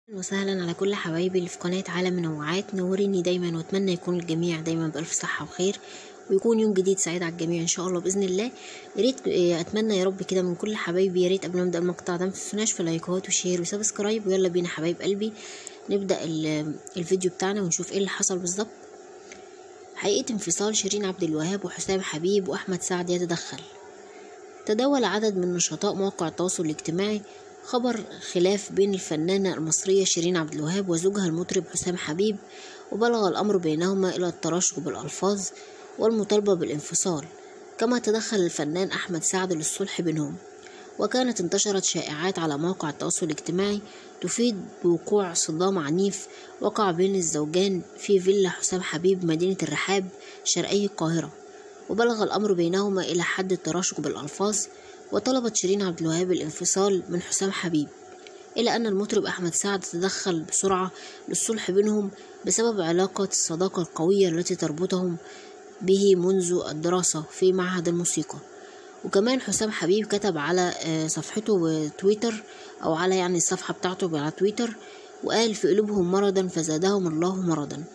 أهلا وسهلا على كل حبايبي اللي في قناة عالم منوعات نوريني دايما واتمنى يكون الجميع دايما بألف صحة وخير ويكون يوم جديد سعيد على الجميع ان شاء الله باذن الله يا ريت اتمنى يا رب كده من كل حبايبي يا ريت قبل ما نبدا المقطع ده متنسوناش في لايكات وشير وسبسكرايب ويلا بينا حبايب قلبي نبدا الفيديو بتاعنا ونشوف ايه اللي حصل بالظبط حقيقه انفصال شيرين عبد الوهاب وحسام حبيب واحمد سعد يتدخل تداول عدد من نشطاء مواقع التواصل الاجتماعي خبر خلاف بين الفنانة المصرية شيرين عبد الوهاب وزوجها المطرب حسام حبيب وبلغ الأمر بينهما إلى التراشق بالألفاظ والمطالبة بالانفصال كما تدخل الفنان أحمد سعد للصلح بينهم وكانت انتشرت شائعات على مواقع التواصل الاجتماعي تفيد بوقوع صدام عنيف وقع بين الزوجان في فيلا حسام حبيب مدينة الرحاب شرقي القاهرة وبلغ الأمر بينهما إلى حد التراشق بالألفاظ وطلبت شيرين عبد الوهاب الانفصال من حسام حبيب إلا أن المطرب أحمد سعد تدخل بسرعة للصلح بينهم بسبب علاقة الصداقة القوية التي تربطهم به منذ الدراسة في معهد الموسيقى وكمان حسام حبيب كتب على صفحته تويتر أو على يعني الصفحة بتاعته على تويتر وقال في قلوبهم مرضا فزادهم الله مرضا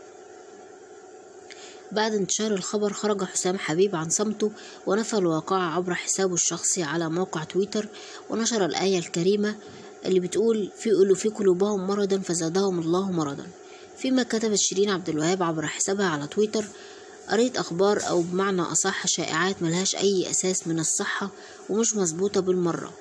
بعد انتشار الخبر خرج حسام حبيب عن صمته ونفى الواقعة عبر حسابه الشخصي على موقع تويتر ونشر الآية الكريمة اللي بتقول في في قلوبهم مرضا فزادهم الله مرضا فيما كتبت شيرين عبد الوهاب عبر حسابها على تويتر قريت أخبار أو بمعنى أصح شائعات ملهاش أي أساس من الصحة ومش مظبوطة بالمرة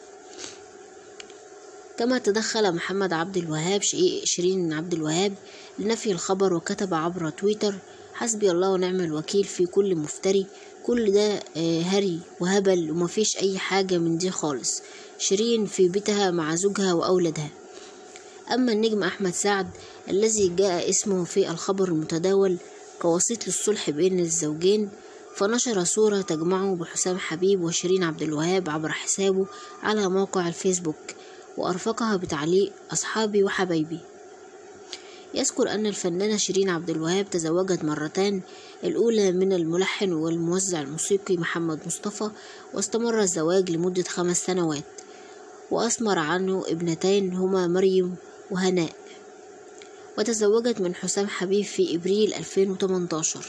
كما تدخل محمد عبد الوهاب شقيق شيرين عبد الوهاب لنفي الخبر وكتب عبر تويتر حسبي الله ونعم الوكيل في كل مفتري كل ده هري وهبل ومفيش أي حاجة من دي خالص شيرين في بيتها مع زوجها وأولادها أما النجم أحمد سعد الذي جاء اسمه في الخبر المتداول كوسيط للصلح بين الزوجين فنشر صورة تجمعه بحسام حبيب وشيرين عبد الوهاب عبر حسابه على موقع الفيسبوك وأرفقها بتعليق أصحابي وحبايبي يذكر أن الفنانة شيرين عبد الوهاب تزوجت مرتان الأولى من الملحن والموزع الموسيقي محمد مصطفى واستمر الزواج لمدة خمس سنوات وأثمر عنه ابنتين هما مريم وهناء وتزوجت من حسام حبيب في إبريل 2018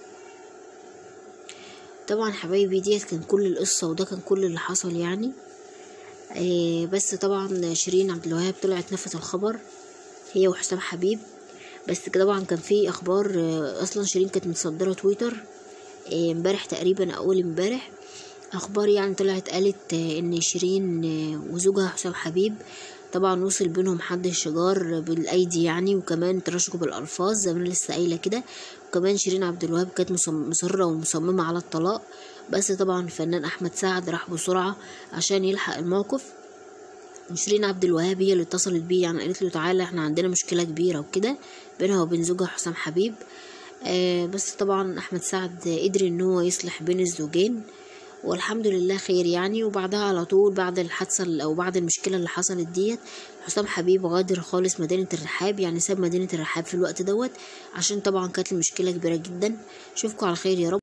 طبعا حبايبي ديت كان كل القصة وده كان كل اللي حصل يعني إيه بس طبعا شيرين عبد الوهاب طلعت نفت الخبر هي وحسام حبيب بس طبعا كان في اخبار اصلا شيرين كانت متصدره تويتر امبارح تقريبا اول امبارح اخبار يعني طلعت قالت ان شيرين وزوجها حسام حبيب طبعا وصل بينهم حد الشجار بالايدي يعني وكمان تراشقوا بالالفاظ زي ما انا لسه قايله كده وكمان شيرين عبد الوهاب كانت مصره ومصممه على الطلاق بس طبعا الفنان احمد سعد راح بسرعه عشان يلحق الموقف شيرين عبد الوهاب هي اللي اتصلت بيه يعني قالت له تعالى احنا عندنا مشكله كبيره وكده بينها وبين زوجها حسام حبيب آه بس طبعا احمد سعد قدر ان هو يصلح بين الزوجين والحمد لله خير يعني وبعدها على طول بعد الحادثه او بعد المشكله اللي حصلت ديت حسام حبيب غادر خالص مدينه الرحاب يعني ساب مدينه الرحاب في الوقت دوت عشان طبعا كانت المشكله كبيره جدا اشوفكم على خير يا رب